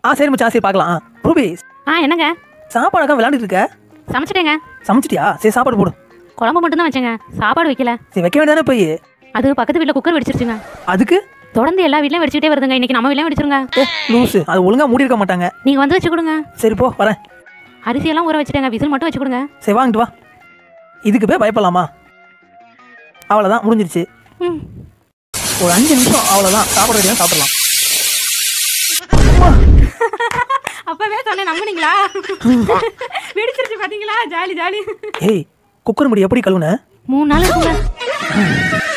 ஆ சரி மச்சான் சரி பார்க்கலாம் ஆ, ரூபி ஆ என்னங்க சாப்பாடுக்கா விளையாண்டுட்டு இருக்க சமைச்சிட்டேங்க சமைச்சிட்டியா சரி சாப்பாடு போடு குழம்பு மட்டும்தான் வச்சேங்க சாப்பாடு வைக்கல சரி வைக்க வேண்டியதானே போய் அது பக்கத்து வீட்டில் குக்கர் வெடிச்சிருச்சுங்க அதுக்கு தொடர்ந்து எல்லா வீட்லையும் வெடிச்சுக்கிட்டே வருதுங்க இன்னைக்கு நம்ம வீட்லையும் வெடிச்சிருங்க ஏ லூசு அது ஒழுங்கா மூடி இருக்க மாட்டாங்க நீங்கள் வந்து வச்சு கொடுங்க சரி போ வரேன் அரிசியெல்லாம் ஊற வச்சுட்டேங்க விசில் மட்டும் வச்சு கொடுங்க சரி வாங்கிட்டு வா இதுக்கு போய் பயப்படலாமா அவ்வளோதான் முடிஞ்சிருச்சு ம் ஒரு அஞ்சு நிமிஷம் அவ்வளோதான் சாப்பிட வேண்டியதான் சாப்பிடலாம் அப்பவே சொன்னேன் நம்புனீங்களா வெடிச்சிருச்சு பாத்தீங்களா ஜாலி ஜாலி ஏய் குக்கர் முடி எப்படி கழுவுன மூணு நாள் இருக்குங்க